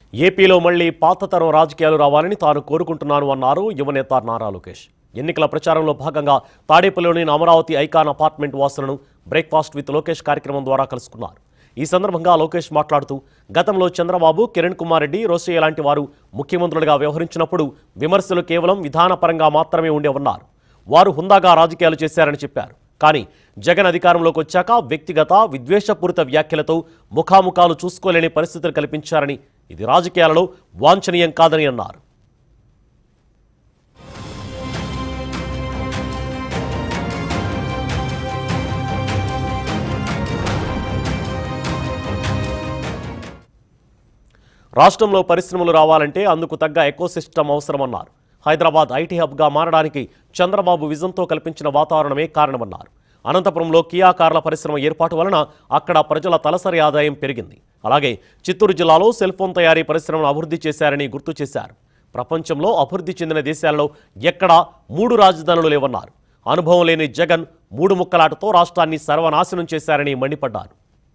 ఏపీలో మళ్లీ పాత తరం రాజకీయాలు రావాలని తాను కోరుకుంటున్నాను అన్నారు యువనేత నారా లోకేష్ ఎన్నికల ప్రచారంలో భాగంగా తాడేపల్లిలోని అమరావతి ఐకాన్ అపార్ట్మెంట్ వాసులను బ్రేక్ఫాస్ట్ విత్ లోకేష్ కార్యక్రమం ద్వారా కలుసుకున్నారు ఈ సందర్భంగా లోకేష్ మాట్లాడుతూ గతంలో చంద్రబాబు కిరణ్ కుమార్ రెడ్డి రోసయ్య లాంటి వారు ముఖ్యమంత్రులుగా వ్యవహరించినప్పుడు విమర్శలు కేవలం విధానపరంగా మాత్రమే ఉండేవన్నారు వారు హుందాగా రాజకీయాలు చేశారని చెప్పారు కానీ జగన్ అధికారంలోకి వచ్చాక వ్యక్తిగత విద్వేషపూరిత వ్యాఖ్యలతో ముఖాముఖాలు చూసుకోలేని పరిస్థితులు కల్పించారని ఇది రాజకీయాలలో వాంఛనీయం కాదని అన్నారు రాష్ట్రంలో పరిశ్రమలు రావాలంటే అందుకు తగ్గ ఎకోసిస్టమ్ అవసరమన్నారు హైదరాబాద్ ఐటీ హబ్గా మారడానికి చంద్రబాబు విజన్తో కల్పించిన వాతావరణమే కారణమన్నారు అనంతపురంలో కియా కార్ల పరిశ్రమ ఏర్పాటు వలన అక్కడ ప్రజల తలసరి ఆదాయం పెరిగింది అలాగే చిత్తూరు జిల్లాలో సెల్ ఫోన్ తయారీ పరిశ్రమను అభివృద్ధి చేశారని గుర్తు చేశారు ప్రపంచంలో అభివృద్ధి చెందిన దేశాలలో ఎక్కడా మూడు రాజధానులు లేవన్నారు అనుభవం లేని జగన్ మూడు ముక్కలాటతో రాష్ట్రాన్ని సర్వనాశనం చేశారని మండిపడ్డారు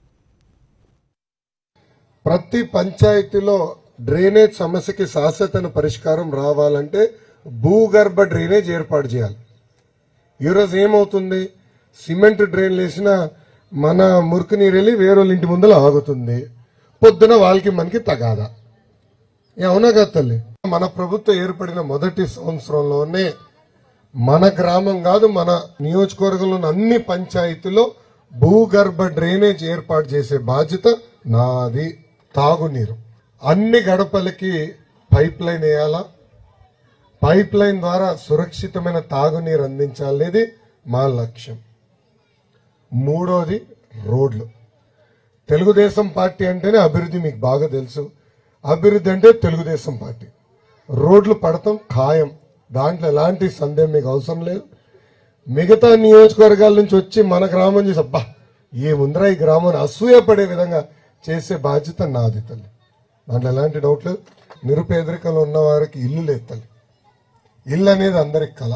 ప్రతి పంచాయతీలో డ్రైనేజ్ సమస్యకి శాశ్వత పరిష్కారం రావాలంటే భూగర్భ డ్రైనేజ్ ఏర్పాటు చేయాలి ఈరోజు ఏమవుతుంది సిమెంట్ డ్రైన్ వేసిన మన మురికి నీరు వెళ్ళి వేరే ఇంటి ముందర ఆగుతుంది పొద్దున వాళ్ళకి మనకి తగాదా ఏ అవునా కదా తల్లి మన ప్రభుత్వం ఏర్పడిన మొదటి సంవత్సరంలోనే మన గ్రామం కాదు మన నియోజకవర్గంలో ఉన్న అన్ని పంచాయతీలో భూగర్భ డ్రైనేజ్ ఏర్పాటు చేసే బాధ్యత నాది తాగునీరు అన్ని గడపలకి పైప్ లైన్ వేయాలా పైప్ లైన్ ద్వారా సురక్షితమైన తాగునీరు అందించాలనేది మా లక్ష్యం మూడోది రోడ్లు తెలుగుదేశం పార్టీ అంటేనే అభివృద్ధి మీకు బాగా తెలుసు అభివృద్ధి అంటే తెలుగుదేశం పార్టీ రోడ్లు పడతాం ఖాయం దాంట్లో ఎలాంటి సందేహం మీకు అవసరం లేదు మిగతా నియోజకవర్గాల నుంచి వచ్చి మన గ్రామం చేసి అబ్బా ఏముందిరా ఈ గ్రామాన్ని అసూయపడే విధంగా చేసే బాధ్యత నాది తల్లి దాంట్లో ఎలాంటి డౌట్ లేదు నిరుపేదరికంలో ఉన్న వారికి ఇల్లు లేదు తల్లి ఇల్లు అనేది అందరికి కళ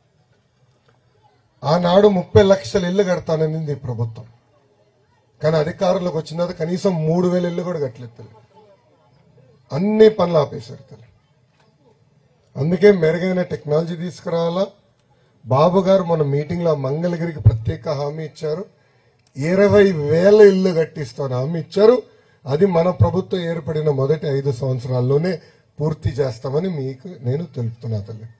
ఆనాడు ముప్పై లక్షల ఇల్లు కడతాననింది ఈ ప్రభుత్వం కానీ అధికారంలోకి వచ్చిన తర్వాత కనీసం మూడు వేల ఇల్లు కూడా కట్టలేదు తల్లి అన్ని పనులు ఆపేశారు తల్లి అందుకే మెరుగైన టెక్నాలజీ తీసుకురావాలా బాబు గారు మన మీటింగ్ లో మంగళగిరికి ప్రత్యేక హామీ ఇచ్చారు ఇరవై వేల ఇల్లు కట్టిస్తాను హామీ ఇచ్చారు అది మన ప్రభుత్వం ఏర్పడిన మొదటి ఐదు సంవత్సరాల్లోనే పూర్తి చేస్తామని మీకు నేను తెలుపుతున్నా తల్లి